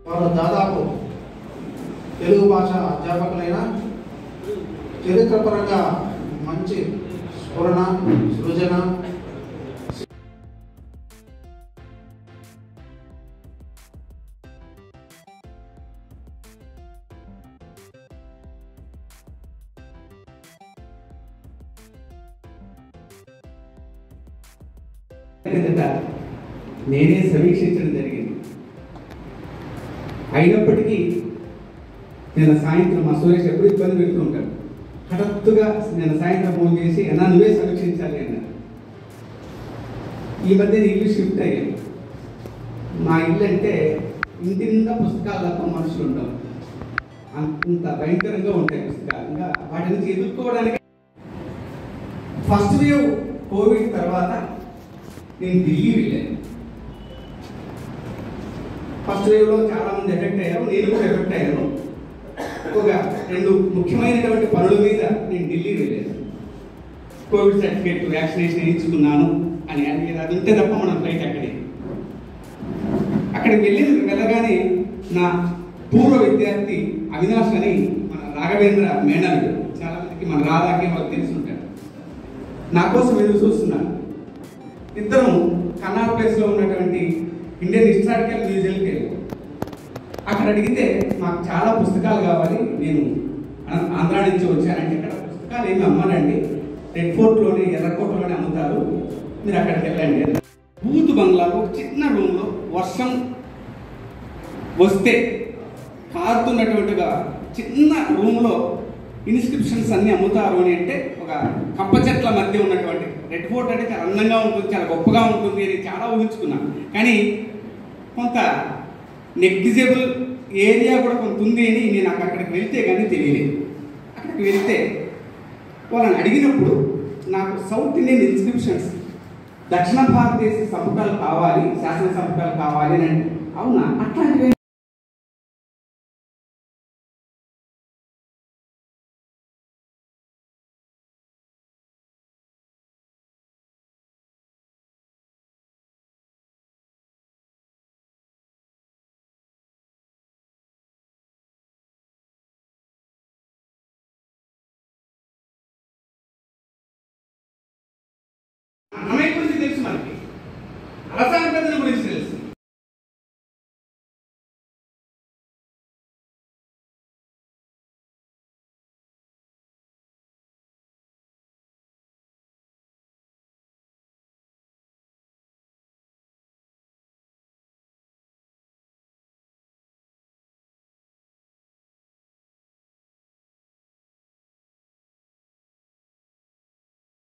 వారు దాదాపు తెలుగు భాష అధ్యాపకులైన చరిత్రపరంగా మంచి స్ఫురణ సృజన కిందట నేనే సమీక్షించడం జరిగింది అయినప్పటికీ నేను సాయంత్రం మా సురేష్ ఎప్పుడు ఇబ్బంది పెడుతూ ఉంటాడు హఠాత్తుగా నేను సాయంత్రం ఫోన్ చేసి అన్నా నువ్వే సమీక్షించాలి అన్నారు ఈ మధ్య నేను ఇల్లు షిఫ్ట్ అయ్యాను మా ఇల్లు అంటే ఇంటి నిండా పుస్తకాలు తప్ప మనుషులు ఉండవు అంత భయంకరంగా ఉంటాయి పుస్తకాలు ఇంకా వాటి నుంచి ఎదుర్కోవడానికి ఫస్ట్ వేవ్ కోవిడ్ తర్వాత నేను ఢిల్లీ వెళ్ళాను ఫస్ట్ వేవ్లో చాలా మంది ఎఫెక్ట్ అయ్యారు నేను కూడా ఎఫెక్ట్ అయ్యాను ఒక రెండు ముఖ్యమైనటువంటి పనుల మీద నేను ఢిల్లీ వెళ్ళాను కోవిడ్ సర్టిఫికేట్ వ్యాక్సినేషన్ వేయించుకున్నాను అని అని అది ఉంటే తప్ప మన ఫ్లైట్ అక్కడే అక్కడికి వెళ్ళి వెళ్ళగానే నా పూర్వ విద్యార్థి అవినాష్ అని మన రాఘవేంద్ర మేనల్లుడు చాలా మందికి మన రాధాకి వాళ్ళకి తెలిసి ఉంటాడు నా కోసం ఎదురు చూస్తున్నారు ఇద్దరం కన్నార్ ప్లేస్ లో ఉన్నటువంటి ఇండియన్ హిస్టారికల్ మ్యూజియంకి వెళ్ళాం అక్కడ అడిగితే మాకు చాలా పుస్తకాలు కావాలి నేను ఆ- ఆంధ్రా నుంచి వచ్చానంటే ఇక్కడ పుస్తకాలు ఏమి అమ్మనండి రెడ్ ఫోర్ట్లోనే ఎర్రకోటలోనే అమ్ముతారు మీరు అక్కడికి వెళ్ళండి అని. బూతు బంగ్లాలో ఒక చిన్న రూమ్లో వర్షం వస్తే కారుతున్నటువంటిగా చిన్న రూమ్లో ఇన్స్క్రిప్షన్స్ అన్ని అమ్ముతారు అని అంటే ఒక కంప చెట్ల మధ్య ఉన్నటువంటి రెడ్ ఫోర్ట్ అంటే చాలా అందంగా ఉంటుంది చాలా గొప్పగా ఉంటుంది అని చాలా ఊహించుకున్నాను కానీ కొంత నెగ్లిజిబుల్ ఏరియా కూడా కొంత ఉంది అని నేను నాకు అక్కడికి వెళ్తే కానీ తెలియలేదు అక్కడికి వెళ్తే వాళ్ళని అడిగినప్పుడు నాకు సౌత్ ఇండియన్ ఇన్స్క్రిప్షన్స్ దక్షిణ భారతదేశ సంపుటాలు కావాలి శాసన సంపుటాలు కావాలి అని అంటే అవునా అట్లాంటివి అన్నమయ్య గురించి తెలుసు మనకి అలసాని పెద్దల